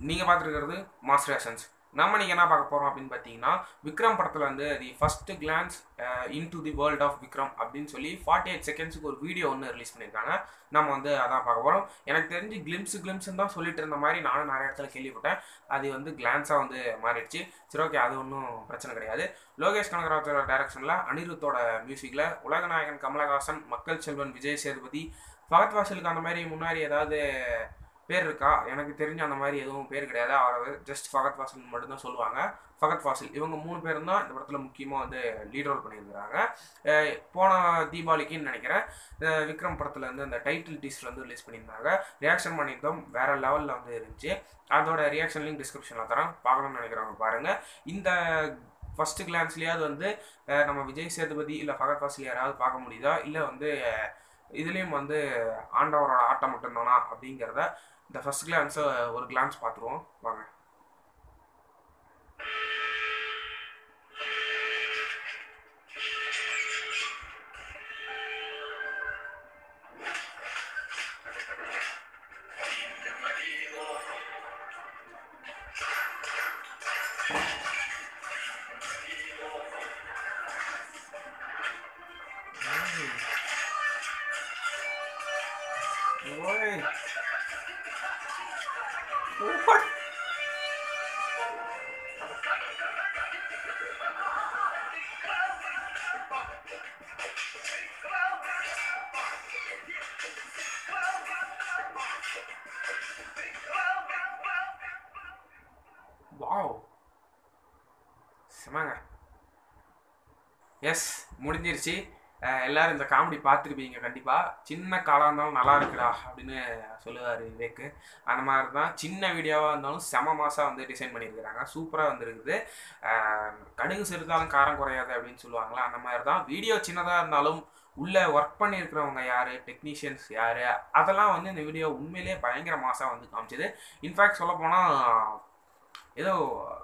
நீங்கள் பார்த்துருக்கிறது master essence நம்ம நீங்கள் என்ன பார்க்க போகிறோம் அப்படின்னு பார்த்தீங்கன்னா விக்ரம் படத்தில் வந்து the first glance into the world of Vikram அப்படின்னு சொல்லி ஃபார்ட்டி எயிட் செகண்ட்ஸுக்கு ஒரு வீடியோ ஒன்று ரிலீஸ் பண்ணியிருக்காங்க நம்ம வந்து அதான் பார்க்க போகிறோம் எனக்கு தெரிஞ்சு கிளிம்ஸ் கிளிம்ஸ்னு தான் சொல்லிட்டு இருந்த மாதிரி நானும் நிறைய இடத்துல கேள்விப்பட்டேன் அது வந்து கிளான்ஸாக வந்து மாறிடுச்சு சரி ஓகே அது ஒன்றும் பிரச்சனை கிடையாது லோகேஷ் கனகராஜோட டைரக்ஷனில் அனிருத்தோட மியூசிக்கில் உலகநாயகன் கமலஹாசன் மக்கள் செல்வன் விஜய் சேதுபதி பகத் வாசலுக்கு அந்த மாதிரி முன்னாடி ஏதாவது பேர் இருக்கா எனக்கு தெரிஞ்ச அந்த மாதிரி எதுவும் பேர் கிடையாது அவரை ஜஸ்ட் ஃபகத் வாசல் மட்டும்தான் சொல்லுவாங்க ஃபகத் வாசில் இவங்க மூணு பேரும் தான் இந்த படத்தில் முக்கியமாக வந்து லீட் ரோல் பண்ணியிருக்கிறாங்க அஹ் போன தீபாவளிக்குன்னு நினைக்கிறேன் அஹ் விக்ரம் படத்தில் வந்து அந்த டைட்டில் டீஸ்ல வந்து ரிலீஸ் பண்ணியிருந்தாங்க ரியாக்ஷன் பண்ணியிருந்தோம் வேற லெவலில் வந்து இருந்துச்சு அதோட ரியாக்ஷன் லிங்க் டிஸ்கிரிப்ஷனில் தரேன் பார்க்கணும்னு நினைக்கிறவங்க பாருங்கள் இந்த ஃபஸ்ட்டு கிளான்ஸ்லேயாவது வந்து அஹ் நம்ம விஜய் சேதுபதி இல்லை ஃபகத் வாசில் யாராவது பார்க்க முடியுதா இல்லை வந்து அஹ் இதுலேயும் வந்து ஆண்டவரோட ஆட்டம் மட்டும்தானா அப்படிங்கிறத இந்த ஃபர்ஸ்ட் கிளான்ஸை ஒரு கிளான்ஸ் பார்த்துருவோம் வாங்க Oi. What? வாவ் செமங்க எஸ் முடிஞ்சிருச்சு அஹ் எல்லாரும் இந்த காமெடி பார்த்துருப்பீங்க கண்டிப்பாக சின்ன காலாக இருந்தாலும் நல்லா இருக்குடா அப்படின்னு சொல்லுவார் விவேக்கு அந்த மாதிரி தான் சின்ன வீடியோவாக இருந்தாலும் செம மாதம் வந்து டிசைன் பண்ணியிருக்கிறாங்க சூப்பராக வந்துருக்குது அஹ் கடுகு சிறுத்தாலும் காரம் குறையாது அப்படின்னு சொல்லுவாங்களா அந்த மாதிரி தான் வீடியோ சின்னதாக இருந்தாலும் உள்ளே ஒர்க் பண்ணியிருக்கிறவங்க யார் டெக்னீஷியன்ஸ் யார் அதெல்லாம் வந்து இந்த வீடியோ உண்மையிலே பயங்கர மாதம் வந்து காமிச்சது இன்ஃபேக்ட் சொல்லப்போனால் ஏதோ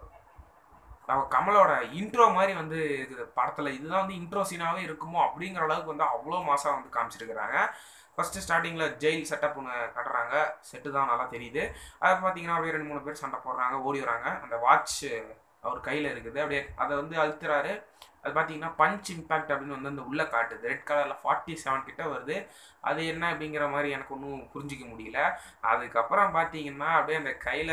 அவ கமலோட இன்ட்ரோ மாதிரி வந்து இருக்குது படத்தில் இதுதான் வந்து இன்ட்ரோ சீனாகவே இருக்குமோ அப்படிங்கிற அளவுக்கு வந்து அவ்வளோ மாதம் வந்து காமிச்சிருக்கிறாங்க ஃபஸ்ட்டு ஸ்டார்டிங்கில் ஜெயில் செட்டப் ஒன்று கட்டுறாங்க செட்டு தான் நல்லா தெரியுது அதை பார்த்தீங்கன்னா அப்படியே ரெண்டு மூணு பேர் சண்டை போடுறாங்க ஓடி வராங்க அந்த வாட்ச் அவர் கையில் இருக்குது அப்படியே அதை வந்து அழுத்துறாரு அது பார்த்தீங்கன்னா பஞ்ச் இம்பேக்ட் அப்படின்னு வந்து அந்த உள்ளே காட்டுது ரெட் கலரில் ஃபார்ட்டி செவன் கிட்ட வருது அது என்ன அப்படிங்கிற மாதிரி எனக்கு ஒன்றும் புரிஞ்சிக்க முடியல அதுக்கப்புறம் பார்த்தீங்கன்னா அப்படியே அந்த கையில்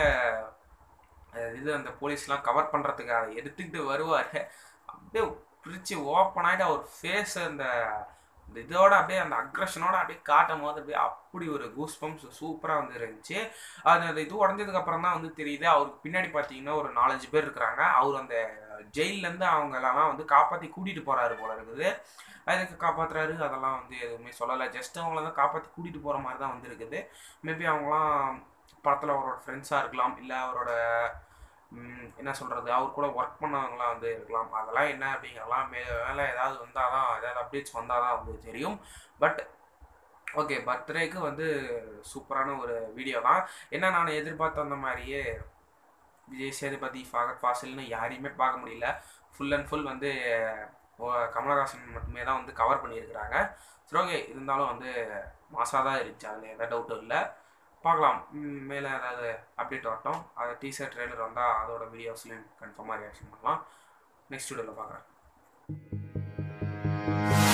இது அந்த போலீஸ்லாம் கவர் பண்ணுறதுக்கு அதை எடுத்துக்கிட்டு வருவார் அப்படியே பிரித்து ஓப்பன் ஆகிட்டு அவர் ஃபேஸ் அந்த இந்த இதோட அப்படியே அந்த அக்ரஷனோட அப்படியே காட்டும் போது அப்படியே அப்படி ஒரு கூஸ் பம்ப்ஸ் சூப்பராக வந்து இருந்துச்சு அது அந்த இது உடஞ்சதுக்கு அப்புறம் தான் வந்து தெரியுது அவருக்கு பின்னாடி பார்த்தீங்கன்னா ஒரு நாலஞ்சு பேர் இருக்கிறாங்க அவர் அந்த ஜெயிலேருந்து அவங்களெல்லாம் வந்து காப்பாற்றி கூட்டிகிட்டு போகிறாரு போல இருக்குது அதுக்கு காப்பாற்றுறாரு அதெல்லாம் வந்து எதுவுமே சொல்லலை ஜஸ்ட் அவங்கள தான் காப்பாற்றி கூட்டிகிட்டு போகிற மாதிரி தான் வந்து இருக்குது மேபி அவங்களாம் படத்தில் அவரோட ஃப்ரெண்ட்ஸாக இருக்கலாம் இல்லை அவரோட என்ன சொல்கிறது அவர் கூட ஒர்க் பண்ணவங்களாம் வந்து இருக்கலாம் அதெல்லாம் என்ன அப்படிங்கிறலாம் மே மேலே ஏதாவது வந்தால் தான் ஏதாவது அப்டேட்ஸ் வந்தால் தான் வந்து தெரியும் பட் ஓகே பர்த்டேக்கு வந்து சூப்பரான ஒரு வீடியோ தான் என்ன நான் எதிர்பார்த்த அந்த மாதிரியே விஜய் சேதுபதி ஃபாகத் ஃபாசில்னு யாரையுமே பார்க்க முடியல ஃபுல் அண்ட் ஃபுல் வந்து கமலஹாசன் மட்டுமே தான் வந்து கவர் பண்ணியிருக்கிறாங்க சரி ஓகே இருந்தாலும் வந்து மாசாக தான் இருந்துச்சு அதில் எந்த டவுட்டும் இல்லை பார்க்கலாம் மேலே ஏதாவது அப்டேட் வரட்டும் அது டீசர் ட்ரெய்லர் வந்தால் அதோட வீடியோஸ்லையும் கன்ஃபார்மாக ரியாக்ஷன் பண்ணலாம் நெக்ஸ்ட் வீடியோவில் பார்க்குறேன்